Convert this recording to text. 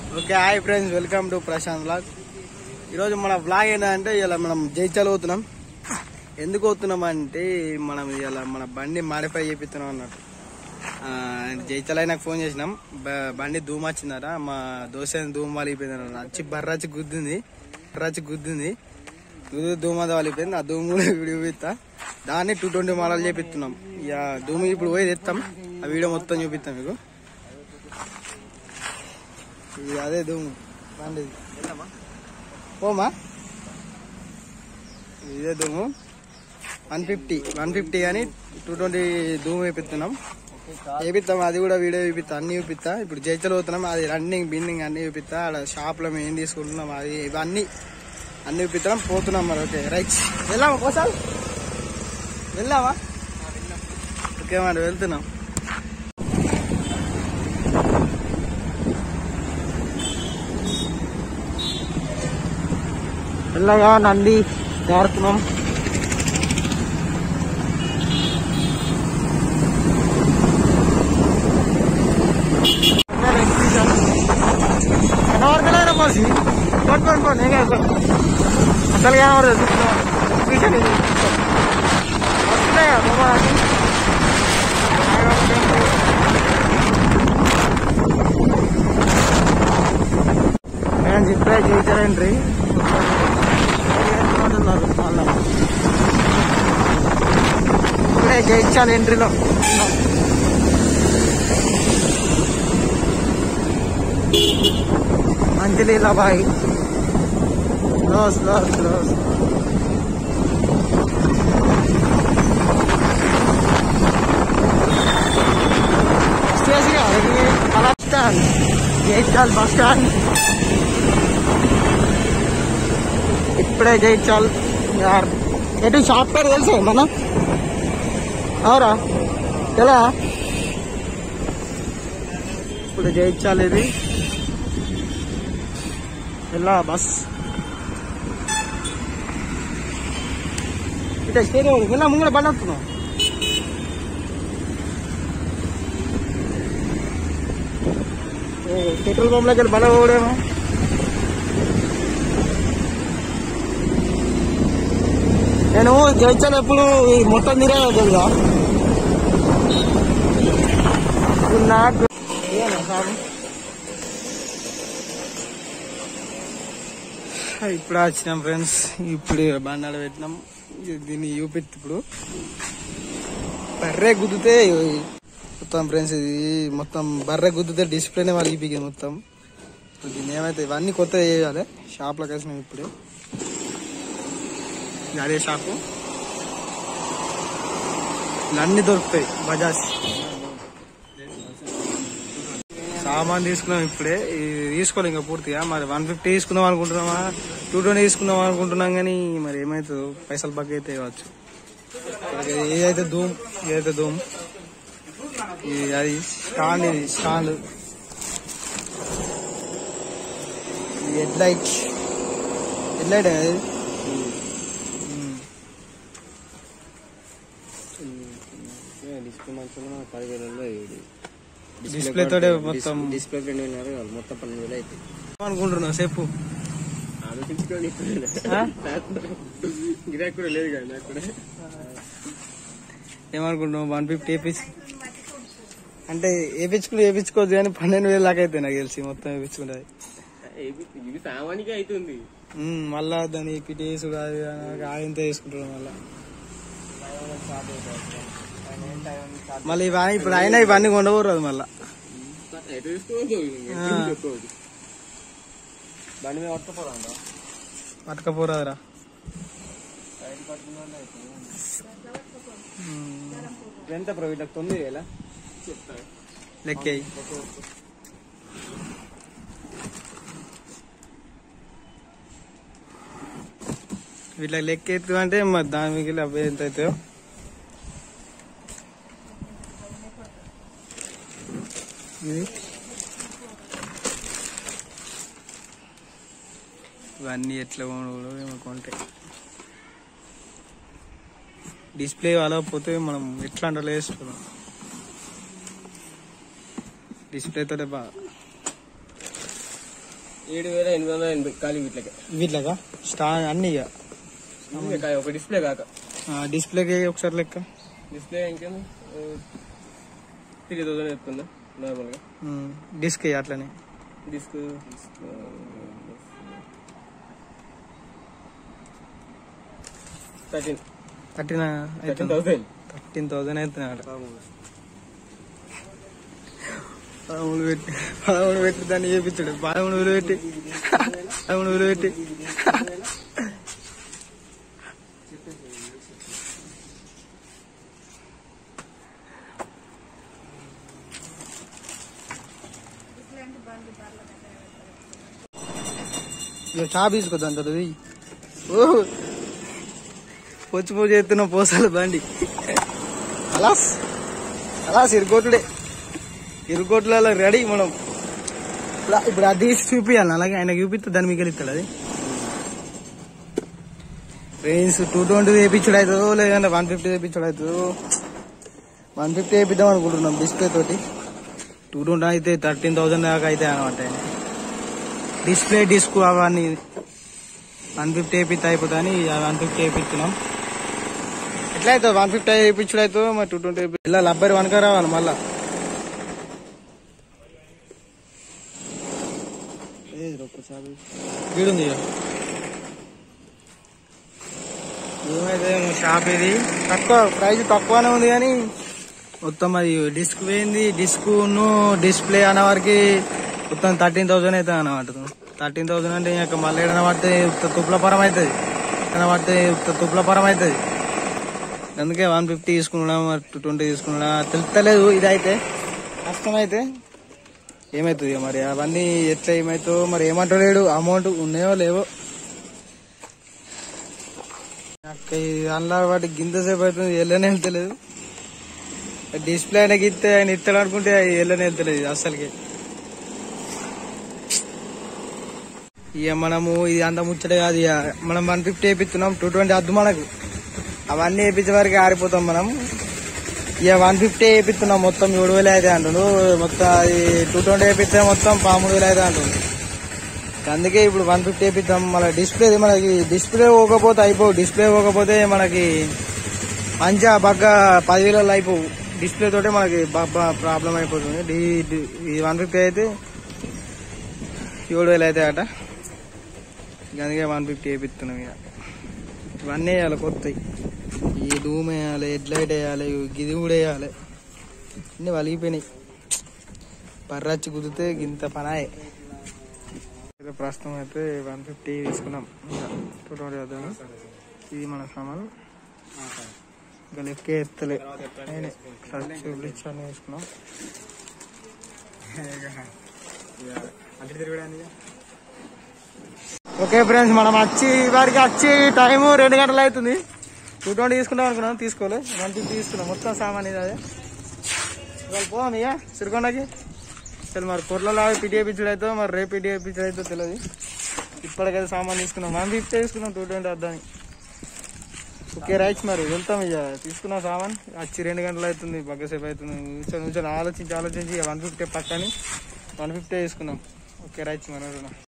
Okay hi friends welcome to Prashanth blog ఈరోజు మన blog ఏంటంటే ఇలా మనం జైచాల్ పోతున్నాం ఎందుకు పోతున్నాం అంటే మనం ఇలా మన బండి మాడిఫై చేపిస్తున్నాం అన్నట్టు ఆ, జైచాల్ నాకు ఫోన్ చేసినాం బ- బండి ధూమ్ వచ్చిందట మా దోశ ధూమ్ వాలిపోయింది అన్నమాట వచ్చి బర్రచ్చి గుద్దింది బర్రచ్చి గుద్దింది గుద్దు ధూమ్ అది వాలిపోయింది ఆ ధూమ్ కూడా వీడియో చూపిస్తా దాన్ని టూ ట్వంటీ మోడల్ చేపిస్తున్నాం ఇక ధూమ్ ఇప్పుడు పోయి తెస్తాం ఆ వీడియో మొత్తం చూపిస్తాం మీకు ఇది అదే ధూమ్ బండి పోమా ఇదే ధూము వన్ ఫిఫ్టీ వన్ ఫిఫ్టీ కానీ టూ ట్వంటీ ధూమ్ వేపిస్తున్నాం వేపిస్తాం అది కూడా వీడియో చూపిస్తా అన్ని చూపిస్తా ఇప్పుడు జైచలు పోతున్నాం అది రన్నింగ్ బిన్నింగ్ అన్ని చూపిస్తా ఆడ షాప్ లో మేము ఏం తీసుకుంటున్నాం అది ఇవన్నీ అన్ని చూపిస్తాం పోతున్నాం మరి ఓకే రైట్ వెళ్ళామా పోసాలు వెళ్ళామా ఓకే మరి వెళ్తున్నాం వెళ్ళగా నంది దారుతున్నాం కనబడతలేరా మసి పట్టుకోండి పోండి ఏం కాదు అసలు కనబడదు వస్తున్నాయా బాబా అది? నేను చెప్పే చేయించారండి ఇప్పుడే జయించాలి ఎంట్రీలో మంచిలీలా బాయ్ close close close station bus stand జయించాలి బస్ స్టాండ్ ఇప్పుడే జయించాలి యార్ ఎటు షాప్ పేరు తెలుసు మన అవరా ఎలా ఇప్పుడు జయించాలి ఇది ఎలా బస్ ఇటే స్టేడియం వెళ్ళా ముంగడ బండి వస్తున్నావు పెట్రోల్ పంప్ దగ్గర బండ పోడేమో నేను జయించాను ఎప్పుడు ఈ మొత్తం మీరే తెలుసా నాకు ఏనా సాబు? ఇప్పుడు వచ్చినాం ఫ్రెండ్స్ ఇప్పుడు బండాలు పెట్టినాం ఇది దీన్ని చూపెత్తి ఇప్పుడు బర్రె గుద్దితే మొత్తం ఫ్రెండ్స్ ఇది మొత్తం బర్రె గుద్దితే డిస్ప్లేనే వాళ్ళు ఈపీకి మొత్తం ఇప్పుడు దీన్ని ఏమైతే ఇవన్నీ కొత్త చేయాలి షాప్లోకి వేసినాం ఇప్పుడే ఇది అదే షాపు ఇలా అన్ని దొరుకుతాయి బజాజ్ సామాన్ తీసుకున్నాం ఇప్పుడే ఇది తీసుకోవాలి ఇంకా పూర్తిగా మరి వన్ ఫిఫ్టీ తీసుకుందాం అనుకుంటున్నామా టూ ట్వంటీ తీసుకుందాం అనుకుంటున్నాం కానీ మరి ఏమవుతుందో పైసలు బగ్గ అయితే కావచ్చు ఏదైతే ధూమ్ ఏదైతే ధూమ్ ఇది అది స్టాండ్ ఇది stand head light head light అది డిస్ప్లే మంచిగా పదివేలలో డిస్ప్లే తోటే మొత్తం డిస్ప్లే రెండు వేలు కాదు మొత్తం పన్నెండు వేలు అవుతాయి అనుకుంటున్నావు చెప్పు ఆలోచించుకోండి ఆ? గిరాక్ కూడా లేదు కదా నాకు కూడా ఏమనుకుంటున్నావు వన్ ఫిఫ్టీ వేపించి అంటే వేపించుకుని వేపించుకోవచ్చు కానీ పన్నెండు వేలు దాకా అయితే నాకు తెలిసి మొత్తం వేపించుకుంటుంది ఇది- ఇది సామాన్యంగా అవుతుంది ఉమ్, మళ్ళా దాని పిటేసు ఆయంత వేసుకుంటున్నాం మళ్ళా మళ్ళీ ఇవి ఇప్పుడు అయినా ఇవన్నీ కొండకూడదు మళ్ళా ఎటు తీసుకోవద్దు ఆ. చెప్పుకోవద్దు బండి మీద పట్టుకోపోరా పట్టకపోరాదురా ఎంత బ్రో వీళ్ళకి తొమ్మిది వేల లెక్కేయి వీళ్ళకి లెక్క ఎత్తు అంటే మరి దాని మిగిలి అబ్బాయి ఎంత అవుతాయో ఇది ఇవన్నీ ఎట్లా కొనుగోలు ఏమో కొంటే డిస్ప్లే అలకపోతే మనం ఎట్లా అంటే వేసుకున్నాం డిస్ప్లే తోటే బాగా ఏడు వేల ఎనిమిది వందల ఎనభై ఖాళీ వీటికి వీటిలాగా స్టా అన్ని ఇక ఒక డిస్ప్లే కాక డిస్ప్లేకి ఒకసారి లెక్క డిస్ప్లే ఇంకేంది త్రీ థౌసండ్ చెప్తుందా నార్మల్గా డిస్క్ అట్లనే disc thirteen thirteen thirteen thousand thirteen thousand అవుతున్నాడు పదమూడు పెట్టి పదమూడు పెట్టి దాన్ని చేపించాడు పదమూడు వేలు పెట్టి పదమూడు వేలు పెట్టి ఇక చాప్ తీసుకొద్దాం తర్వాత ఓ పొచ్చి పోచి ఎత్తున్న పోసాలు బండి అలాస్ అలాస్ ఇరుకోట్లే ఇరుకోట్లలో రెడీ మనం ఇలా ఇప్పుడు అది తీసి చూపించాలి అలాగే ఆయన చూపిస్తే దాన్ని మీకు ఇస్తాడు అది రేంజ్ టూ ట్వంటీ వేయించడం అవుతుందో లేదంటే వన్ ఫిఫ్టీ వేయించడం అవుతుందో వన్ ఫిఫ్టీ వేయిద్దాం అనుకుంటున్నాం డిస్ప్లే తోటి టూ ట్వంటీ అయితే థర్టీన్ థౌసండ్ దాకా అయితే అనమాట ఆయన డిస్ప్లే డిస్క్ అవన్నీ వన్ ఫిఫ్టీ వేపిస్తే అయిపోతుంది వన్ ఫిఫ్టీ వేయించున్నాం ఎట్లా అవుతుంది వన్ ఫిఫ్టీ వేయించుడు అవుతుందో మరి టూ ట్వంటీ ఇలా లబ్బరి వనక రావాలి మళ్ళా వీడుంది ఇక. ఏమైతే షాప్ ఇది తక్కువ ప్రైస్ తక్కువనే ఉంది కానీ మొత్తం అది డిస్క్ పోయింది డిస్క్ డిస్ప్లే అనే వారికి మొత్తం థర్టీన్ థౌసండ్ అవుతుంది అన్నమాట థర్టీన్ థౌసండ్ అంటే ఇంకా మళ్ళీ ఏదైనా పడితే ఉత్త తుప్లపరం అవుతుంది ఏదైనా పడితే ఉత్త తుప్లపరం అవుతుంది అందుకే వన్ ఫిఫ్టీ తీసుకున్నా మరి టూ ట్వంటీ తీసుకున్నా తెలుస్తలేదు ఇదైతే కష్టమైతే ఏమవుతుంది ఇక మరి అవన్నీ ఎట్లా ఏమవుతుందో మరి ఏమంటలేడు అమౌంట్ ఉన్నాయో లేవో అక్క ఇది అందులో వాటి గింత సేపు అవుతుంది వెళ్ళనే వెళ్తలేదు డిస్ప్లే ఆయనకి ఇస్తే ఆయన ఇస్తాడు అనుకుంటే అది వెళ్ళనే వెళ్తలేదు అస్సలకి ఇక మనము ఇది అంత ముచ్చట కాదు ఇక మనం వన్ ఫిఫ్టీ వేపిస్తున్నాం టూ ట్వంటీ అద్దు మనకు అవన్నీ వేపించే వరకు ఆరిపోతాం మనం ఇక వన్ ఫిఫ్టీ వేపిస్తున్నాం మొత్తం ఏడు వేలు అయితే అంటుండు మొత్తం అది టూ ట్వంటీ వేపిస్తే మొత్తం పదమూడు వేలు అయితే అంటుండు అందుకే ఇప్పుడు వన్ ఫిఫ్టీ వేపిద్దాం మన డిస్ప్లే మనకి డిస్ప్లే పోకపోతే అయిపోవు డిస్ప్లే పోకపోతే మనకి మంచిగా బాగా పదివేలలో అయిపోవు డిస్ప్లే తోటే మనకి బాగా ప్రాబ్లం అయిపోతుంది డి- డి- ఈ వన్ ఫిఫ్టీ అయితే ఏడు వేలు అయితే అట ఇక అందుకే వన్ ఫిఫ్టీ వేపిస్తున్నాం ఇక ఇవన్నీ వేయాలి కొత్తవి ఈ డూమ్ వేయాలి హెడ్ లైట్ వేయాలి గిది కూడా వేయాలి అన్ని వలిగిపోయినాయి పర్రచ్చి కుదిరితే ఇంత పనాయే అయితే ప్రస్తుతం అయితే వన్ ఫిఫ్టీ తీసుకున్నాం టూ ట్వంటీ వద్దాము ఇది మన సామాన్ ఇంకా లెక్కే ఎత్తలే అయినాయి. క్లచ్ బ్లిచ్ అన్నీ వేసుకున్నాం ఓకే ఫ్రెండ్స్ మనం వచ్చి వారికి వచ్చి టైము రెండు గంటలు అవుతుంది టూ ట్వంటీ తీసుకుందాం అనుకున్నాం తీసుకోలే వన్ ఫిఫ్టీ తీసుకున్నాం మొత్తం సామాన్ ఇది అదే ఇవాళ పోదాం ఇక సిరికొండకి అసలు మరి పొర్లలో పిటి వేయించడం అయితే మరి రేపు పిటి వేయించడం అయితే తెలియదు ఇప్పటికైతే సామాన్ తీసుకున్నాం వన్ ఫిఫ్టీ తీసుకున్నాం టూ ట్వంటీ వద్దాని ఓకే రైట్స్ మరి వెళ్తాం ఇక తీసుకున్నాం సామాన్ వచ్చి రెండు గంటలు అవుతుంది బగ్గసేపు అవుతుంది కొంచెం కొంచెం ఆలోచించి ఆలోచించి వన్ ఫిఫ్టీ పక్కని వన్ ఫిఫ్టీ తీసుకున్నాం ఓకే రైట్స్ మరి